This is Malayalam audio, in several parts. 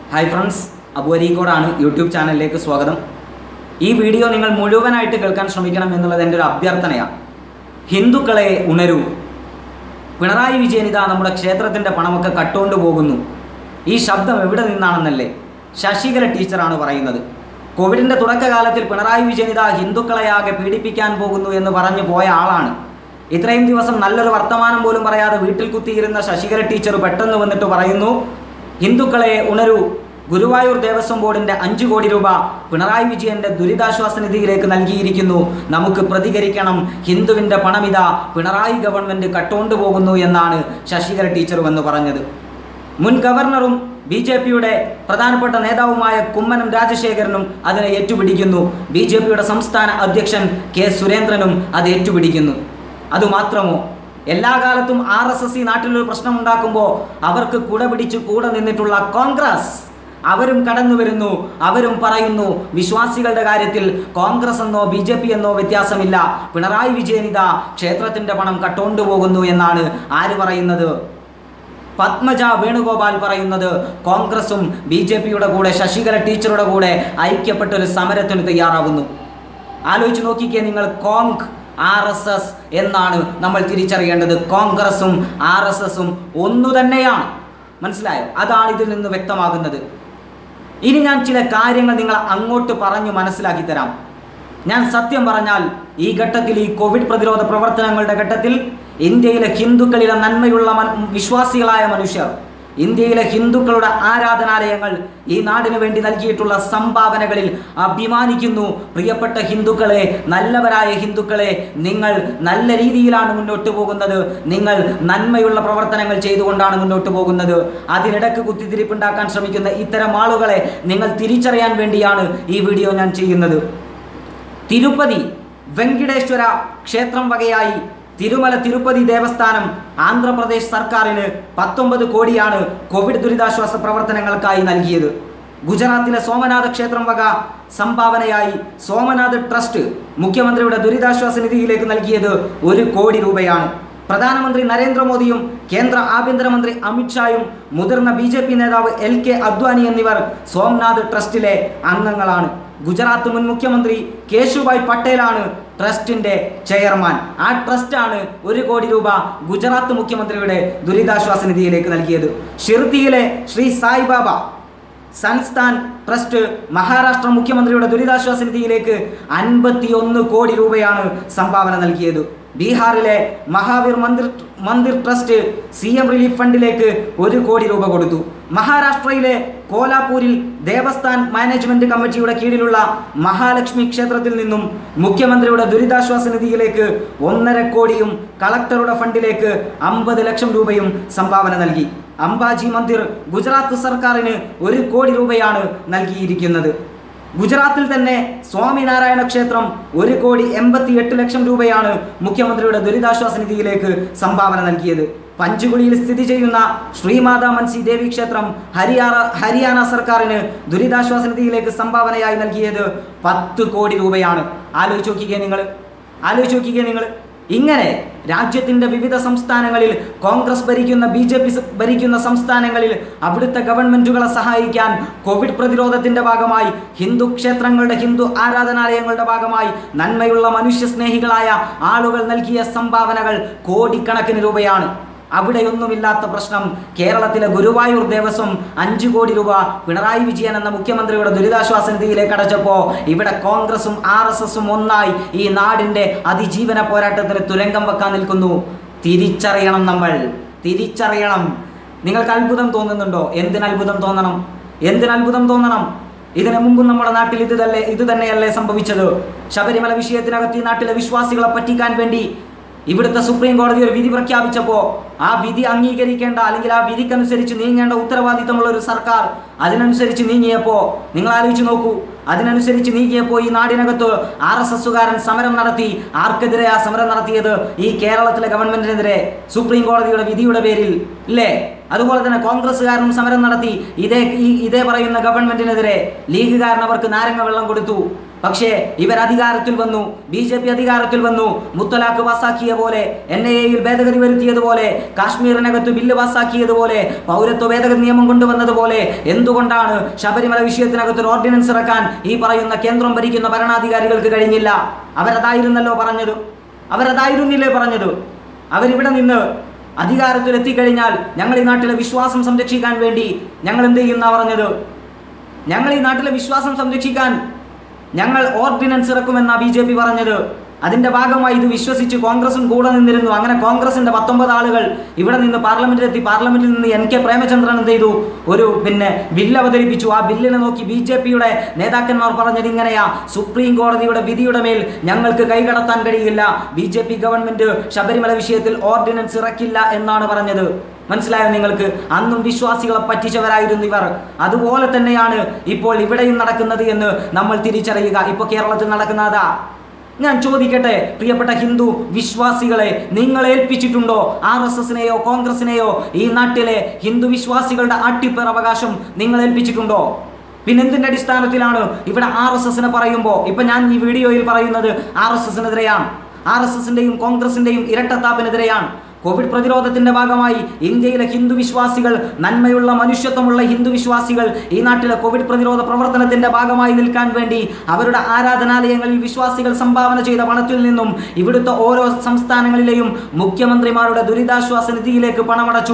ഹായ് ഫ്രണ്ട്സ് അബു അരീക്കോടാണ് യൂട്യൂബ് ചാനലിലേക്ക് സ്വാഗതം ഈ വീഡിയോ നിങ്ങൾ മുഴുവനായിട്ട് കേൾക്കാൻ ശ്രമിക്കണം എന്നുള്ളത് എൻ്റെ ഒരു അഭ്യർത്ഥനയാണ് ഹിന്ദുക്കളെ ഉണരൂ പിണറായി വിജയൻ ഇതാ നമ്മുടെ ക്ഷേത്രത്തിൻ്റെ പണമൊക്കെ കട്ടുകൊണ്ട് പോകുന്നു ഈ ശബ്ദം എവിടെ നിന്നാണെന്നല്ലേ ശശികല ടീച്ചറാണ് പറയുന്നത് കോവിഡിൻ്റെ തുടക്കകാലത്തിൽ പിണറായി വിജയൻ ഇതാ ഹിന്ദുക്കളെയാകെ പീഡിപ്പിക്കാൻ പോകുന്നു എന്ന് പറഞ്ഞു പോയ ആളാണ് ഇത്രയും ദിവസം നല്ലൊരു വർത്തമാനം പോലും പറയാതെ വീട്ടിൽ കുത്തിയിരുന്ന ശശികല ടീച്ചർ പെട്ടെന്ന് വന്നിട്ട് പറയുന്നു ഹിന്ദുക്കളെ ഉണരൂ ഗുരുവായൂർ ദേവസ്വം ബോർഡിന്റെ അഞ്ചു കോടി രൂപ പിണറായി വിജയന്റെ ദുരിതാശ്വാസ നിധിയിലേക്ക് നൽകിയിരിക്കുന്നു നമുക്ക് പ്രതികരിക്കണം ഹിന്ദുവിന്റെ പണമിതാ പിണറായി ഗവൺമെന്റ് കട്ടുകൊണ്ടു പോകുന്നു എന്നാണ് ശശികല ടീച്ചർ വന്ന് പറഞ്ഞത് മുൻ ഗവർണറും ബി ജെ പിയുടെ പ്രധാനപ്പെട്ട നേതാവുമായ കുമ്മനം രാജശേഖരനും അതിനെ ഏറ്റുപിടിക്കുന്നു ബി ജെ പിയുടെ സംസ്ഥാന അധ്യക്ഷൻ കെ സുരേന്ദ്രനും അത് ഏറ്റുപിടിക്കുന്നു അതുമാത്രമോ എല്ലാ കാലത്തും ആർ എസ് എസ് ഈ നാട്ടിലൊരു പ്രശ്നം ഉണ്ടാക്കുമ്പോൾ അവർക്ക് കുട പിടിച്ച് കൂടെ നിന്നിട്ടുള്ള കോൺഗ്രസ് അവരും കടന്നു വരുന്നു അവരും പറയുന്നു വിശ്വാസികളുടെ കാര്യത്തിൽ കോൺഗ്രസ് എന്നോ ബി ജെ പി എന്നോ വ്യത്യാസമില്ല പിണറായി വിജയൻ ഇതാ ക്ഷേത്രത്തിന്റെ പണം കട്ടുകൊണ്ടുപോകുന്നു എന്നാണ് ആര് പറയുന്നത് പത്മജ വേണുഗോപാൽ പറയുന്നത് കോൺഗ്രസും ബി ജെ പിയുടെ കൂടെ ശശികല ടീച്ചറുടെ കൂടെ ഐക്യപ്പെട്ടൊരു സമരത്തിന് തയ്യാറാവുന്നു ആലോചിച്ച് നോക്കിക്കേ നിങ്ങൾ കോങ് ആർ എസ് എസ് എന്നാണ് നമ്മൾ തിരിച്ചറിയേണ്ടത് കോൺഗ്രസും ആർ എസ് എസും ഒന്നു തന്നെയാണ് മനസ്സിലായോ അതാണ് ഇതിൽ നിന്ന് വ്യക്തമാകുന്നത് ഇനി ഞാൻ ചില കാര്യങ്ങൾ നിങ്ങൾ അങ്ങോട്ട് പറഞ്ഞു മനസ്സിലാക്കി തരാം ഞാൻ സത്യം പറഞ്ഞാൽ ഈ ഘട്ടത്തിൽ ഈ കോവിഡ് പ്രതിരോധ പ്രവർത്തനങ്ങളുടെ ഘട്ടത്തിൽ ഇന്ത്യയിലെ ഹിന്ദുക്കളിലെ നന്മയുള്ള മൻ- വിശ്വാസികളായ മനുഷ്യർ ഇന്ത്യയിലെ ഹിന്ദുക്കളുടെ ആരാധനാലയങ്ങൾ ഈ നാടിനു വേണ്ടി നൽകിയിട്ടുള്ള സംഭാവനകളിൽ അഭിമാനിക്കുന്നു പ്രിയപ്പെട്ട ഹിന്ദുക്കളെ നല്ലവരായ ഹിന്ദുക്കളെ നിങ്ങൾ നല്ല രീതിയിലാണ് മുന്നോട്ട് പോകുന്നത് നിങ്ങൾ നന്മയുള്ള പ്രവർത്തനങ്ങൾ ചെയ്തുകൊണ്ടാണ് മുന്നോട്ട് പോകുന്നത് അതിനിടക്ക് കുത്തിത്തിരിപ്പുണ്ടാക്കാൻ ശ്രമിക്കുന്ന ഇത്തരം ആളുകളെ നിങ്ങൾ തിരിച്ചറിയാൻ വേണ്ടിയാണ് ഈ വീഡിയോ ഞാൻ ചെയ്യുന്നത് തിരുപ്പതി വെങ്കിടേശ്വര ക്ഷേത്രം വകയായി തിരുമല തിരുപ്പതി ദേവസ്ഥാനം ആന്ധ്രാപ്രദേശ് സർക്കാരിന് പത്തൊമ്പത് കോടിയാണ് കോവിഡ് ദുരിതാശ്വാസ പ്രവർത്തനങ്ങൾക്കായി നൽകിയത് ഗുജറാത്തിലെ സോമനാഥ ക്ഷേത്രം വക സംഭാവനയായി സോമനാഥ് ട്രസ്റ്റ് മുഖ്യമന്ത്രിയുടെ ദുരിതാശ്വാസ നിധിയിലേക്ക് നൽകിയത് ഒരു കോടി രൂപയാണ് പ്രധാനമന്ത്രി നരേന്ദ്രമോദിയും കേന്ദ്ര ആഭ്യന്തരമന്ത്രി അമിത്ഷായും മുതിർന്ന ബി ജെ പി നേതാവ് എൽ കെ അദ്വാനി എന്നിവർ സോംനാഥ് ട്രസ്റ്റിലെ അംഗങ്ങളാണ് ഗുജറാത്ത് മുൻ മുഖ്യമന്ത്രി കേശുഭായ് പട്ടേലാണ് ട്രസ്റ്റിന്റെ ചെയർമാൻ ആ ട്രസ്റ്റാണ് ഒരു കോടി രൂപ ഗുജറാത്ത് മുഖ്യമന്ത്രിയുടെ ദുരിതാശ്വാസ നിധിയിലേക്ക് നൽകിയത് ഷിർദിയിലെ ശ്രീ സായിബാബ സൻസ്ഥാൻ ട്രസ്റ്റ് മഹാരാഷ്ട്ര മുഖ്യമന്ത്രിയുടെ ദുരിതാശ്വാസ നിധിയിലേക്ക് അൻപത്തിയൊന്ന് കോടി രൂപയാണ് സംഭാവന നൽകിയത് ബീഹാറിലെ Mahavir Mandir Mandir trust C M relief ഫണ്ടിലേക്ക് ഒരു കോടി രൂപ കൊടുത്തു മഹാരാഷ്ട്രയിലെ കോലാപൂരിൽ ദേവസ്ഥാൻ മാനേജ്മെന്റ് കമ്മിറ്റിയുടെ കീഴിലുള്ള മഹാലക്ഷ്മി ക്ഷേത്രത്തിൽ നിന്നും മുഖ്യമന്ത്രിയുടെ ദുരിതാശ്വാസ നിധിയിലേക്ക് ഒന്നര കോടിയും കളക്ടറുടെ ഫണ്ടിലേക്ക് അമ്പത് ലക്ഷം രൂപയും സംഭാവന നൽകി അംബാജി മന്ദിർ ഗുജറാത്ത് സർക്കാരിന് ഒരു കോടി രൂപയാണ് നൽകിയിരിക്കുന്നത് ഗുജറാത്തിൽ തന്നെ സ്വാമിനാരായണ ക്ഷേത്രം ഒരു കോടി എൺപത്തി എട്ട് ലക്ഷം രൂപയാണ് മുഖ്യമന്ത്രിയുടെ ദുരിതാശ്വാസ നിധിയിലേക്ക് സംഭാവന നൽകിയത് പഞ്ചുകുളിയിൽ സ്ഥിതി ചെയ്യുന്ന ശ്രീമാതാ മൻസി ദേവി ക്ഷേത്രം ഹരിയാന ഹരിയാന സർക്കാരിന് ദുരിതാശ്വാസ നിധിയിലേക്ക് സംഭാവനയായി നൽകിയത് പത്ത് കോടി രൂപയാണ് ആലോചിച്ച് നോക്കിക്കേ നിങ്ങൾ ആലോചിച്ച് നോക്കിക്കേ നിങ്ങൾ ഇങ്ങനെ രാജ്യത്തിന്റെ വിവിധ സംസ്ഥാനങ്ങളിൽ കോൺഗ്രസ് ഭരിക്കുന്ന ബി ജെ പി ഭരിക്കുന്ന സംസ്ഥാനങ്ങളിൽ അവിടുത്തെ ഗവൺമെന്റുകളെ സഹായിക്കാൻ കോവിഡ് പ്രതിരോധത്തിന്റെ ഭാഗമായി ഹിന്ദു ക്ഷേത്രങ്ങളുടെ ഹിന്ദു ആരാധനാലയങ്ങളുടെ ഭാഗമായി നന്മയുള്ള മനുഷ്യസ്നേഹികളായ ആളുകൾ നൽകിയ സംഭാവനകൾ കോടിക്കണക്കിന് രൂപയാണ് അവിടെയൊന്നുമില്ലാത്ത പ്രശ്നം കേരളത്തിലെ ഗുരുവായൂർ ദേവസ്വം അഞ്ചു കോടി രൂപ പിണറായി വിജയൻ എന്ന മുഖ്യമന്ത്രിയുടെ ദുരിതാശ്വാസ നിധിയിലേക്ക് അടച്ചപ്പോൾ ഇവിടെ കോൺഗ്രസും ആർ എസ് എസും ഒന്നായി ഈ നാടിന്റെ അതിജീവന പോരാട്ടത്തിന് തുരങ്കം വെക്കാൻ നിൽക്കുന്നു തിരിച്ചറിയണം നമ്മൾ തിരിച്ചറിയണം നിങ്ങൾക്ക് അത്ഭുതം തോന്നുന്നുണ്ടോ എന്തിന് അത്ഭുതം തോന്നണം എന്തിന് അത്ഭുതം തോന്നണം ഇതിനു മുമ്പും നമ്മുടെ നാട്ടിൽ ഇത് തന്നെ ഇത് തന്നെയല്ലേ സംഭവിച്ചത് ശബരിമല വിഷയത്തിനകത്ത് ഈ നാട്ടിലെ വിശ്വാസികളെ പറ്റിക്കാൻ വേണ്ടി ഇവിടുത്തെ സുപ്രീം കോടതി ഒരു വിധി പ്രഖ്യാപിച്ചപ്പോൾ ആ വിധി അംഗീകരിക്കേണ്ട അല്ലെങ്കിൽ ആ വിധിക്കനുസരിച്ച് നീങ്ങേണ്ട ഉത്തരവാദിത്തമുള്ള ഒരു സർക്കാർ അതിനനുസരിച്ച് നീങ്ങിയപ്പോൾ നിങ്ങൾ ആലോചിച്ച് നോക്കൂ അതിനനുസരിച്ച് നീങ്ങിയപ്പോൾ ഈ നാടിനകത്ത് ആർ എസ് എസുകാരൻ സമരം നടത്തി ആർക്കെതിരെ ആ സമരം നടത്തിയത് ഈ കേരളത്തിലെ ഗവൺമെന്റിനെതിരെ സുപ്രീം കോടതിയുടെ വിധിയുടെ പേരിൽ ഇല്ലേ അതുപോലെ തന്നെ കോൺഗ്രസ്സുകാരനും സമരം നടത്തി ഇതേ ഈ ഇതേ പറയുന്ന ഗവൺമെന്റിനെതിരെ ലീഗുകാരൻ അവർക്ക് നാരങ്ങ വെള്ളം കൊടുത്തു പക്ഷേ ഇവർ അധികാരത്തിൽ വന്നു ബി ജെ പി അധികാരത്തിൽ വന്നു മുത്തലാഖ് പാസാക്കിയ പോലെ എൻ ഐ എയിൽ ഭേദഗതി വരുത്തിയതുപോലെ കാശ്മീരിനകത്ത് ബില്ല് പാസാക്കിയതുപോലെ പൗരത്വ ഭേദഗതി നിയമം കൊണ്ടുവന്നതുപോലെ എന്തുകൊണ്ടാണ് ശബരിമല വിഷയത്തിനകത്ത് ഒരു ഓർഡിനൻസ് ഇറക്കാൻ ഈ പറയുന്ന കേന്ദ്രം ഭരിക്കുന്ന ഭരണാധികാരികൾക്ക് കഴിഞ്ഞില്ല അവരതായിരുന്നല്ലോ പറഞ്ഞത് അവരതായിരുന്നില്ലേ പറഞ്ഞത് അവരിവിടെ നിന്ന് അധികാരത്തിൽ എത്തിക്കഴിഞ്ഞാൽ ഞങ്ങൾ ഈ നാട്ടിലെ വിശ്വാസം സംരക്ഷിക്കാൻ വേണ്ടി ഞങ്ങൾ എന്ത് ചെയ്യുന്ന പറഞ്ഞത് ഞങ്ങൾ ഈ നാട്ടിലെ വിശ്വാസം സംരക്ഷിക്കാൻ ഞങ്ങൾ ഓർഡിനൻസ് ഇറക്കുമെന്നാ ബി ജെ പി പറഞ്ഞത് അതിന്റെ ഭാഗമായി ഇത് വിശ്വസിച്ച് കോൺഗ്രസും കൂടെ നിന്നിരുന്നു അങ്ങനെ കോൺഗ്രസിന്റെ പത്തൊമ്പത് ആളുകൾ ഇവിടെ നിന്ന് പാർലമെന്റിലെത്തി പാർലമെന്റിൽ നിന്ന് എൻ കെ പ്രേമചന്ദ്രൻ എന്ത് ചെയ്തു ഒരു പിന്നെ ബില്ല് അവതരിപ്പിച്ചു ആ ബില്ലിനെ നോക്കി ബി ജെ പിയുടെ നേതാക്കന്മാർ പറഞ്ഞത് ഇങ്ങനെയാ സുപ്രീം കോടതിയുടെ വിധിയുടെ മേൽ ഞങ്ങൾക്ക് കൈകടത്താൻ കഴിയില്ല B J P government Sabarimala വിഷയത്തിൽ ഓർഡിനൻസ് ഇറക്കില്ല എന്നാണ് പറഞ്ഞത് മനസ്സിലായോ നിങ്ങൾക്ക് അന്നും വിശ്വാസികളെ പറ്റിച്ചവരായിരുന്നു ഇവർ അതുപോലെ തന്നെയാണ് ഇപ്പോൾ ഇവിടെയും നടക്കുന്നത് എന്ന് നമ്മൾ തിരിച്ചറിയുക ഇപ്പോൾ കേരളത്തിൽ നടക്കുന്നതാ ഞാൻ ചോദിക്കട്ടെ പ്രിയപ്പെട്ട ഹിന്ദു വിശ്വാസികളെ നിങ്ങൾ ഏൽപ്പിച്ചിട്ടുണ്ടോ ആർ എസ് എസിനെയോ കോൺഗ്രസിനെയോ ഈ നാട്ടിലെ ഹിന്ദു വിശ്വാസികളുടെ അട്ടിപ്പേർ അവകാശം നിങ്ങൾ ഏൽപ്പിച്ചിട്ടുണ്ടോ പിന്നെ എന്തിന്റെ അടിസ്ഥാനത്തിലാണ് ഇവിടെ ആർ എസ് എസിനെ പറയുമ്പോൾ ഇപ്പൊ ഞാൻ ഈ വീഡിയോയിൽ പറയുന്നത് ആർ എസ് എസിനെതിരെയാണ് ആർ എസ് എസിന്റെയും കോൺഗ്രസിന്റെയും ഇരട്ടത്താപ്പിനെതിരെയാണ് കോവിഡ് പ്രതിരോധത്തിന്റെ ഭാഗമായി ഇന്ത്യയിലെ ഹിന്ദു വിശ്വാസികൾ നന്മയുള്ള മനുഷ്യത്വമുള്ള ഹിന്ദു വിശ്വാസികൾ ഈ നാട്ടിലെ കോവിഡ് പ്രതിരോധ പ്രവർത്തനത്തിന്റെ ഭാഗമായി നിൽക്കാൻ വേണ്ടി അവരുടെ ആരാധനാലയങ്ങളിൽ വിശ്വാസികൾ സംഭാവന ചെയ്ത പണത്തിൽ നിന്നും ഇവിടുത്തെ ഓരോ സംസ്ഥാനങ്ങളിലെയും മുഖ്യമന്ത്രിമാരുടെ ദുരിതാശ്വാസ നിധിയിലേക്ക് പണമടച്ചു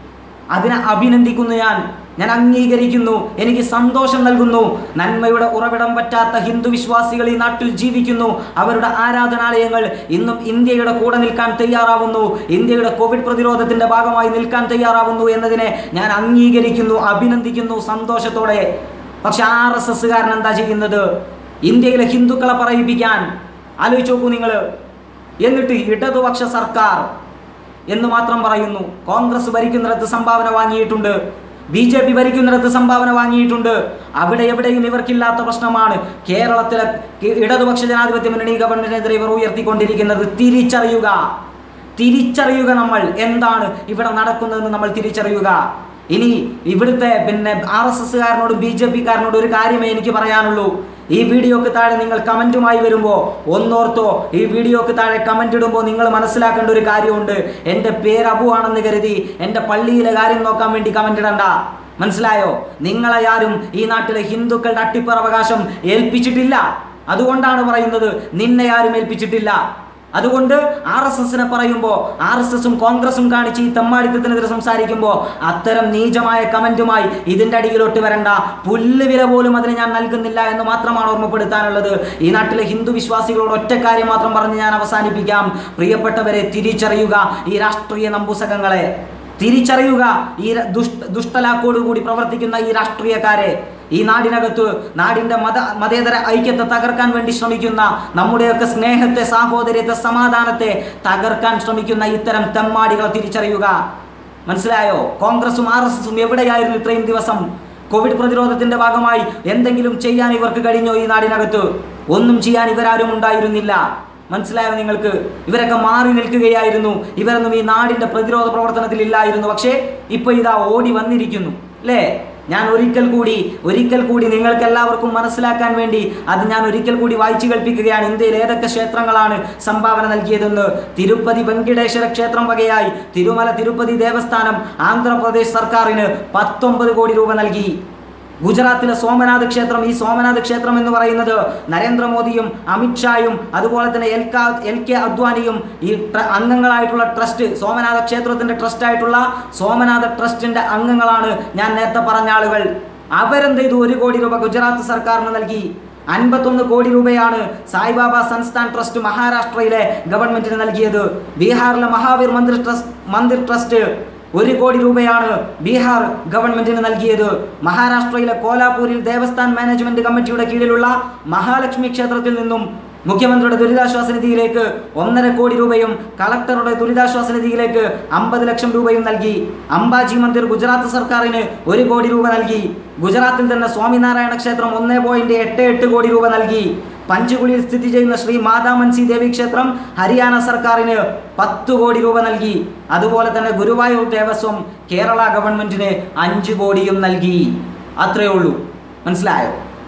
അതിനെ അഭിനന്ദിക്കുന്നു ഞാൻ ഞാൻ അംഗീകരിക്കുന്നു എനിക്ക് സന്തോഷം നൽകുന്നു നന്മയുടെ ഉറവിടം പറ്റാത്ത ഹിന്ദു വിശ്വാസികൾ ഈ നാട്ടിൽ ജീവിക്കുന്നു അവരുടെ ആരാധനാലയങ്ങൾ ഇന്നും ഇന്ത്യയുടെ കൂടെ നിൽക്കാൻ തയ്യാറാവുന്നു ഇന്ത്യയുടെ കോവിഡ് പ്രതിരോധത്തിന്റെ ഭാഗമായി നിൽക്കാൻ തയ്യാറാവുന്നു എന്നതിനെ ഞാൻ അംഗീകരിക്കുന്നു അഭിനന്ദിക്കുന്നു സന്തോഷത്തോടെ പക്ഷെ ആർ എസ് എസ്സുകാരൻ എന്താ ചെയ്യുന്നത് ഇന്ത്യയിലെ ഹിന്ദുക്കളെ പറയിപ്പിക്കാൻ ആലോചിച്ച് നോക്കൂ നിങ്ങൾ എന്നിട്ട് ഇടതുപക്ഷ സർക്കാർ എന്ന് മാത്രം പറയുന്നു കോൺഗ്രസ് ഭരിക്കുന്നിടത്ത് സംഭാവന വാങ്ങിയിട്ടുണ്ട് ബി ജെ പി ഭരിക്കുന്നിടത്ത് സംഭാവന വാങ്ങിയിട്ടുണ്ട് അവിടെ എവിടെയും ഇവർക്കില്ലാത്ത പ്രശ്നമാണ് കേരളത്തിലെ കി- ഇടതുപക്ഷ ജനാധിപത്യ മുന്നണി ഗവൺമെന്റിനെതിരെ ഇവർ ഉയർത്തിക്കൊണ്ടിരിക്കുന്നത് തിരിച്ചറിയുക തിരിച്ചറിയുക നമ്മൾ എന്താണ് ഇവിടെ നടക്കുന്നതെന്ന് നമ്മൾ തിരിച്ചറിയുക ഇനി ഇവിടുത്തെ പിന്നെ ആർ എസ് എസ്സുകാരനോടും ബി ജെ പിക്കാരനോടും ഒരു കാര്യമേ എനിക്ക് പറയാനുള്ളൂ ഈ വീഡിയോക്ക് താഴെ നിങ്ങൾ കമൻറ്റുമായി വരുമ്പോൾ ഒന്നോർത്തോ ഈ വീഡിയോക്ക് താഴെ കമൻ്റ് ഇടുമ്പോൾ നിങ്ങൾ മനസ്സിലാക്കേണ്ട ഒരു കാര്യമുണ്ട് എൻ്റെ പേര് അബു ആണെന്ന് കരുതി എൻ്റെ പള്ളിയിലെ കാര്യം നോക്കാൻ വേണ്ടി കമൻ്റ് ഇടണ്ട മനസ്സിലായോ നിങ്ങളെ ആരും ഈ നാട്ടിലെ ഹിന്ദുക്കളുടെ അട്ടിപ്പറവകാശം ഏൽപ്പിച്ചിട്ടില്ല അതുകൊണ്ടാണ് പറയുന്നത് നിന്നെ ആരും ഏൽപ്പിച്ചിട്ടില്ല അതുകൊണ്ട് ആർ എസ് എസിനെ പറയുമ്പോൾ ആർ എസ് എസും കോൺഗ്രസും കാണിച്ച് ഈ തെമ്മാടിത്തത്തിനെതിരെ സംസാരിക്കുമ്പോൾ അത്തരം നീചമായ കമന്റുമായി ഇതിൻ്റെ അടിയിലോട്ട് വരണ്ട പുല്ല് വില പോലും അതിന് ഞാൻ നൽകുന്നില്ല എന്ന് മാത്രമാണ് ഓർമ്മപ്പെടുത്താനുള്ളത് ഈ നാട്ടിലെ ഹിന്ദു വിശ്വാസികളോട് ഒറ്റ കാര്യം മാത്രം പറഞ്ഞ് ഞാൻ അവസാനിപ്പിക്കാം പ്രിയപ്പെട്ടവരെ തിരിച്ചറിയുക ഈ രാഷ്ട്രീയ നമ്പുസകങ്ങളെ തിരിച്ചറിയുക ഈ ര- ദുഷ്ട ദുഷ്ടലാക്കോടുകൂടി പ്രവർത്തിക്കുന്ന ഈ രാഷ്ട്രീയക്കാരെ ഈ നാടിനകത്ത് നാടിൻ്റെ മത മതേതര ഐക്യത്തെ തകർക്കാൻ വേണ്ടി ശ്രമിക്കുന്ന നമ്മുടെയൊക്കെ സ്നേഹത്തെ സാഹോദര്യത്തെ സമാധാനത്തെ തകർക്കാൻ ശ്രമിക്കുന്ന ഇത്തരം തെമ്മാടികളെ തിരിച്ചറിയുക മനസ്സിലായോ കോൺഗ്രസും ആർ എസ് എസും എവിടെയായിരുന്നു ഇത്രയും ദിവസം കോവിഡ് പ്രതിരോധത്തിന്റെ ഭാഗമായി എന്തെങ്കിലും ചെയ്യാൻ ഇവർക്ക് കഴിഞ്ഞോ ഈ നാടിനകത്ത് ഒന്നും ചെയ്യാൻ ഇവരാരും ഉണ്ടായിരുന്നില്ല മനസ്സിലായോ നിങ്ങൾക്ക് ഇവരൊക്കെ മാറി നിൽക്കുകയായിരുന്നു ഇവരൊന്നും ഈ നാടിന്റെ പ്രതിരോധ പ്രവർത്തനത്തിൽ ഇല്ലായിരുന്നു പക്ഷേ ഇപ്പൊ ഇതാ ഓടി വന്നിരിക്കുന്നു അല്ലേ ഞാൻ ഒരിക്കൽ കൂടി ഒരിക്കൽ കൂടി നിങ്ങൾക്ക് എല്ലാവർക്കും മനസ്സിലാക്കാൻ വേണ്ടി അത് ഞാൻ ഒരിക്കൽ കൂടി വായിച്ചു കേൾപ്പിക്കുകയാണ് ഇന്ത്യയിൽ ഏതൊക്കെ ക്ഷേത്രങ്ങളാണ് സംഭാവന നൽകിയതെന്ന് തിരുപ്പതി വെങ്കിടേശ്വര ക്ഷേത്രം വകയായി തിരുമല തിരുപ്പതി ദേവസ്ഥാനം ആന്ധ്രാപ്രദേശ് സർക്കാരിന് പത്തൊമ്പത് കോടി രൂപ നൽകി ഗുജറാത്തിലെ സോമനാഥ് ക്ഷേത്രം ഈ സോമനാഥ് ക്ഷേത്രം എന്ന് പറയുന്നത് നരേന്ദ്രമോദിയും അമിത്ഷായും അതുപോലെ തന്നെ എൽ കാ എൽ കെ അദ്വാനിയും ഈ ട്ര- അംഗങ്ങളായിട്ടുള്ള ട്രസ്റ്റ് സോമനാഥ ക്ഷേത്രത്തിന്റെ ട്രസ്റ്റ് ആയിട്ടുള്ള സോമനാഥ ട്രസ്റ്റിന്റെ അംഗങ്ങളാണ് ഞാൻ നേരത്തെ പറഞ്ഞ ആളുകൾ അവരെന്ത് ചെയ്തു ഒരു കോടി രൂപ ഗുജറാത്ത് സർക്കാരിന് നൽകി അൻപത്തൊന്ന് കോടി രൂപയാണ് സായിബാബ സംസ്ഥാൻ ട്രസ്റ്റ് മഹാരാഷ്ട്രയിലെ ഗവൺമെന്റിന് നൽകിയത് ബീഹാറിലെ മഹാവീർ മന്ദിർ ട്രസ്റ്റ് മന്ദിർ ട്രസ്റ്റ് ഒരു കോടി രൂപയാണ് ബീഹാർ ഗവൺമെന്റിന് നൽകിയത് മഹാരാഷ്ട്രയിലെ കോലാപൂരിൽ ദേവസ്ഥാൻ മാനേജ്മെന്റ് കമ്മിറ്റിയുടെ കീഴിലുള്ള മഹാലക്ഷ്മി ക്ഷേത്രത്തിൽ നിന്നും മുഖ്യമന്ത്രിയുടെ ദുരിതാശ്വാസ നിധിയിലേക്ക് ഒന്നര കോടി രൂപയും കളക്ടറുടെ ദുരിതാശ്വാസ നിധിയിലേക്ക് അമ്പത് ലക്ഷം രൂപയും നൽകി അംബാജി മന്ദിർ ഗുജറാത്ത് സർക്കാരിന് ഒരു കോടി രൂപ നൽകി ഗുജറാത്തിൽ തന്നെ സ്വാമിനാരായണ ക്ഷേത്രം ഒന്ന് പോയിന്റ് എട്ട് എട്ട് കോടി രൂപ നൽകി പഞ്ചകുളിയിൽ സ്ഥിതി ചെയ്യുന്ന ശ്രീ മാതാമൻസി ദേവി ക്ഷേത്രം ഹരിയാന സർക്കാരിന് പത്ത് കോടി രൂപ നൽകി അതുപോലെ തന്നെ ഗുരുവായൂർ ദേവസ്വം കേരള ഗവൺമെന്റിന് അഞ്ച് കോടിയും നൽകി അത്രയേ ഉള്ളൂ മനസ്സിലായോ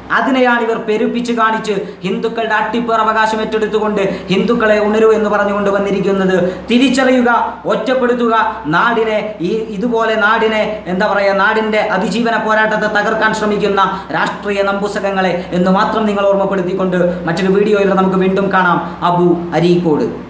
അതിനെയാണ് ഇവർ പെരുപ്പിച്ച് കാണിച്ച് ഹിന്ദുക്കളുടെ അട്ടിപ്പേർ അവകാശം ഏറ്റെടുത്തുകൊണ്ട് ഹിന്ദുക്കളെ ഉണരൂ എന്ന് പറഞ്ഞുകൊണ്ട് വന്നിരിക്കുന്നത് തിരിച്ചറിയുക ഒറ്റപ്പെടുത്തുക നാടിനെ ഈ ഇതുപോലെ നാടിനെ എന്താ പറയുക നാടിൻ്റെ അതിജീവന പോരാട്ടത്തെ തകർക്കാൻ ശ്രമിക്കുന്ന രാഷ്ട്രീയ നമ്പുസകങ്ങളെ എന്ന് മാത്രം നിങ്ങൾ ഓർമ്മപ്പെടുത്തിക്കൊണ്ട് മറ്റൊരു വീഡിയോയിൽ നമുക്ക് വീണ്ടും കാണാം അബു അരീക്കോട്